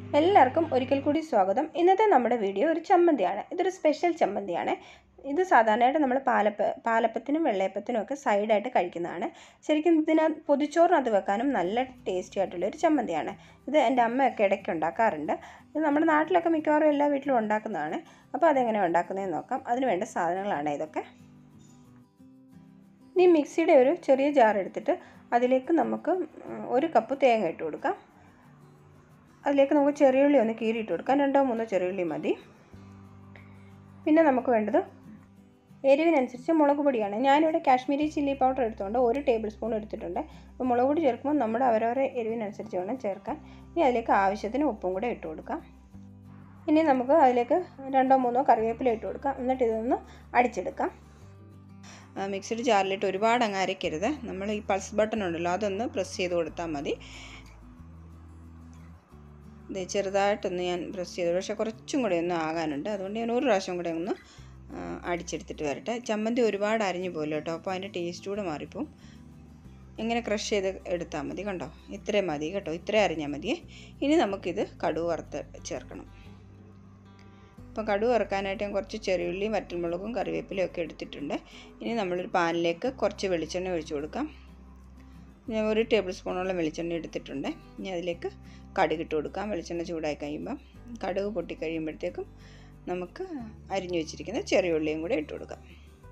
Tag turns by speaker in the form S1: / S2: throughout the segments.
S1: എല്ലാവർക്കും ഒരിക്കൽ കൂടി സ്വാഗതം ഇന്നത്തെ നമ്മുടെ വീഡിയോ ഒരു ചമ്മന്തിയാണ് ഇതൊരു സ്പെഷ്യൽ ചമ്മന്തിയാണ് ഇത് സാധാരണയായിട്ട് നമ്മൾ പാലപ്പ പാലപ്പത്തിനും വെള്ളയപ്പത്തിനും ഒക്കെ സൈഡായിട്ട് കഴിക്കുന്നതാണ് ശരിക്കും ഇതിന് പൊതിച്ചോറിനകത്ത് വെക്കാനും നല്ല ടേസ്റ്റി ആയിട്ടുള്ള ഒരു ചമ്മന്തിയാണ് ഇത് എൻ്റെ അമ്മയൊക്കെ ഇടയ്ക്ക് ഉണ്ടാക്കാറുണ്ട് ഇത് നമ്മുടെ നാട്ടിലൊക്കെ മിക്കവാറും എല്ലാ വീട്ടിലും ഉണ്ടാക്കുന്നതാണ് അപ്പോൾ അതെങ്ങനെ ഉണ്ടാക്കുന്നതെന്ന് നോക്കാം അതിന് വേണ്ട സാധനങ്ങളാണ് ഇതൊക്കെ ഇനി മിക്സിയുടെ ഒരു ചെറിയ ജാർ എടുത്തിട്ട് അതിലേക്ക് നമുക്ക് ഒരു കപ്പ് തേങ്ങ ഇട്ട് കൊടുക്കാം അതിലേക്ക് നമുക്ക് ചെറിയുള്ളി ഒന്ന് കീറിയിട്ട് കൊടുക്കാം രണ്ടോ മൂന്നോ ചെറിയുള്ളി മതി പിന്നെ നമുക്ക് വേണ്ടത് എരിവിനനുസരിച്ച് മുളക് പൊടിയാണ് ഞാനിവിടെ കാശ്മീരി ചില്ലി പൗഡർ എടുത്തുകൊണ്ട് ഒരു ടേബിൾ സ്പൂൺ എടുത്തിട്ടുണ്ട് അപ്പോൾ മുളക് പൊടി ചേർക്കുമ്പോൾ നമ്മുടെ അവരവരെ എരിവിനനുസരിച്ച് വേണം ചേർക്കാൻ ഇനി അതിലേക്ക് ആവശ്യത്തിന് ഉപ്പും കൂടെ ഇട്ട് കൊടുക്കാം ഇനി നമുക്ക് അതിലേക്ക് രണ്ടോ മൂന്നോ കറിവേപ്പില ഇട്ട് കൊടുക്കാം എന്നിട്ട് ഇതൊന്ന് അടിച്ചെടുക്കാം മിക്സിഡ് ജാറിലിട്ട് ഒരുപാട് അങ്ങ് അരയ്ക്കരുത് നമ്മൾ ഈ പൾസ് ബട്ടൺ ഉണ്ടല്ലോ അതൊന്ന് പ്രസ് ചെയ്ത് കൊടുത്താൽ മതി ഇത് ചെറുതായിട്ടൊന്ന് ഞാൻ പ്രസ് ചെയ്തു പക്ഷേ കുറച്ചും കൂടെ ഒന്ന് ആകാനുണ്ട് അതുകൊണ്ട് ഞാൻ ഒരു പ്രാവശ്യം കൂടെ ഒന്ന് അടിച്ചെടുത്തിട്ട് വരട്ടെ ചമ്മന്തി ഒരുപാട് അരിഞ്ഞു പോലും കേട്ടോ അപ്പോൾ അതിൻ്റെ ടേസ്റ്റ് കൂടെ മാറിപ്പോവും ഇങ്ങനെ ക്രഷ് ചെയ്ത് എടുത്താൽ മതി കണ്ടോ ഇത്രയും മതി കേട്ടോ ഇത്രയും അരിഞ്ഞാൽ മതിയേ ഇനി നമുക്കിത് കടുവ് വറുത്ത് ചേർക്കണം അപ്പോൾ കടുവ് വറുക്കാനായിട്ട് ഞാൻ കുറച്ച് ചെറിയുള്ളിയും വറ്റൽമുളകും കറിവേപ്പിലയും ഒക്കെ എടുത്തിട്ടുണ്ട് ഇനി നമ്മളൊരു പാനിലേക്ക് കുറച്ച് വെളിച്ചെണ്ണ ഒഴിച്ചു കൊടുക്കാം ഞാൻ ഒരു ടേബിൾ സ്പൂണോളം വെളിച്ചെണ്ണ എടുത്തിട്ടുണ്ട് ഇനി അതിലേക്ക് കടുക് ഇട്ട് കൊടുക്കാം വെളിച്ചെണ്ണ ചൂടായി കഴിയുമ്പം കടുക് പൊട്ടി കഴിയുമ്പോഴത്തേക്കും നമുക്ക് അരിഞ്ഞു വെച്ചിരിക്കുന്ന ചെറിയ ഉള്ളിയും കൂടെ ഇട്ട് കൊടുക്കാം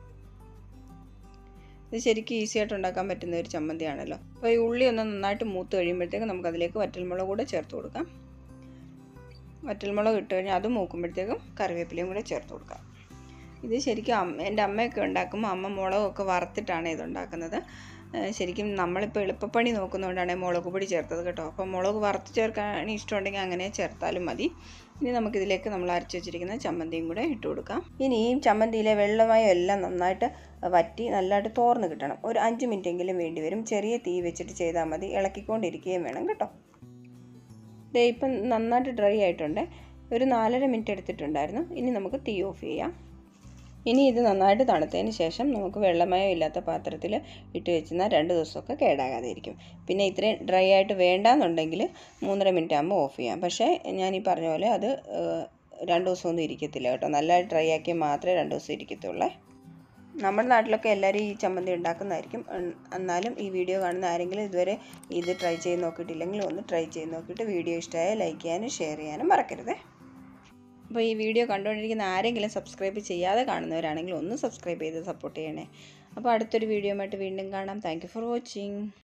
S1: ഇത് ശരിക്കും ഈസി ആയിട്ട് ഉണ്ടാക്കാൻ പറ്റുന്ന ഒരു ചമ്മന്തിയാണല്ലോ അപ്പോൾ ഈ ഉള്ളി ഒന്ന് നന്നായിട്ട് മൂത്ത് കഴിയുമ്പോഴത്തേക്കും നമുക്ക് അതിലേക്ക് വറ്റൽമുളക് കൂടെ ചേർത്ത് കൊടുക്കാം വറ്റൽമുളക് ഇട്ട് കഴിഞ്ഞാൽ അത് മൂക്കുമ്പോഴത്തേക്കും കറിവേപ്പിലയും കൂടെ ചേർത്ത് കൊടുക്കാം ഇത് ശരിക്കും അമ്മ എൻ്റെ അമ്മയൊക്കെ ഉണ്ടാക്കുമ്പോൾ അമ്മ മുളകൊക്കെ വറുത്തിട്ടാണ് ഇത് ഉണ്ടാക്കുന്നത് ശരിക്കും നമ്മളിപ്പോൾ എളുപ്പപ്പണി നോക്കുന്നതുകൊണ്ടാണ് മുളക് പൊടി ചേർത്തത് കേട്ടോ അപ്പോൾ മുളക് വറുത്ത് ചേർക്കാൻ ഇഷ്ടമുണ്ടെങ്കിൽ അങ്ങനെ ചേർത്താലും മതി ഇനി നമുക്കിതിലേക്ക് നമ്മൾ അരച്ച് വെച്ചിരിക്കുന്ന ചമ്മന്തിയും കൂടെ ഇട്ട് കൊടുക്കാം ഇനി ഈ ചമ്മന്തിയിലെ വെള്ളമയം എല്ലാം നന്നായിട്ട് വറ്റി നല്ലതായിട്ട് തോർന്ന് കിട്ടണം ഒരു അഞ്ച് മിനിറ്റെങ്കിലും വേണ്ടി വരും ചെറിയ തീ വെച്ചിട്ട് ചെയ്താൽ മതി ഇളക്കിക്കൊണ്ടിരിക്കുകയും വേണം കേട്ടോ ദേ ഇപ്പം നന്നായിട്ട് ഡ്രൈ ആയിട്ടുണ്ട് ഒരു നാലര മിനിറ്റ് എടുത്തിട്ടുണ്ടായിരുന്നു ഇനി നമുക്ക് തീ ഓഫ് ചെയ്യാം ഇനി ഇത് നന്നായിട്ട് തണുത്തതിന് ശേഷം നമുക്ക് വെള്ളമയം ഇല്ലാത്ത പാത്രത്തിൽ ഇട്ട് വെച്ചെന്നാൽ രണ്ട് ദിവസമൊക്കെ കേടാകാതെ ഇരിക്കും പിന്നെ ഇത്രയും ഡ്രൈ ആയിട്ട് വേണ്ടാന്നുണ്ടെങ്കിൽ മൂന്നര മിനിറ്റ് ആകുമ്പോൾ ഓഫ് ചെയ്യാം പക്ഷേ ഞാൻ ഈ പറഞ്ഞ പോലെ അത് രണ്ട് ദിവസമൊന്നും ഇരിക്കത്തില്ല കേട്ടോ നല്ല ഡ്രൈ ആക്കിയാൽ മാത്രമേ രണ്ട് ദിവസം ഇരിക്കത്തുള്ളൂ നമ്മുടെ നാട്ടിലൊക്കെ എല്ലാവരും ഈ ചമ്മന്തി ഉണ്ടാക്കുന്നതായിരിക്കും എന്നാലും ഈ വീഡിയോ കാണുന്ന ആരെങ്കിലും ഇതുവരെ ഇത് ട്രൈ ചെയ്ത് നോക്കിയിട്ടില്ലെങ്കിൽ ഒന്ന് ട്രൈ ചെയ്ത് നോക്കിയിട്ട് വീഡിയോ ഇഷ്ടമായാൽ ലൈക്ക് ചെയ്യാനും ഷെയർ ചെയ്യാനും മറക്കരുത് അപ്പോൾ ഈ വീഡിയോ കണ്ടുകൊണ്ടിരിക്കുന്ന ആരെങ്കിലും സബ്സ്ക്രൈബ് ചെയ്യാതെ കാണുന്നവരാണെങ്കിൽ ഒന്ന് സബ്സ്ക്രൈബ് ചെയ്ത് സപ്പോർട്ട് ചെയ്യണേ അപ്പോൾ അടുത്തൊരു വീഡിയോ ആയിട്ട് വീണ്ടും കാണാം താങ്ക് ഫോർ വാച്ചിങ്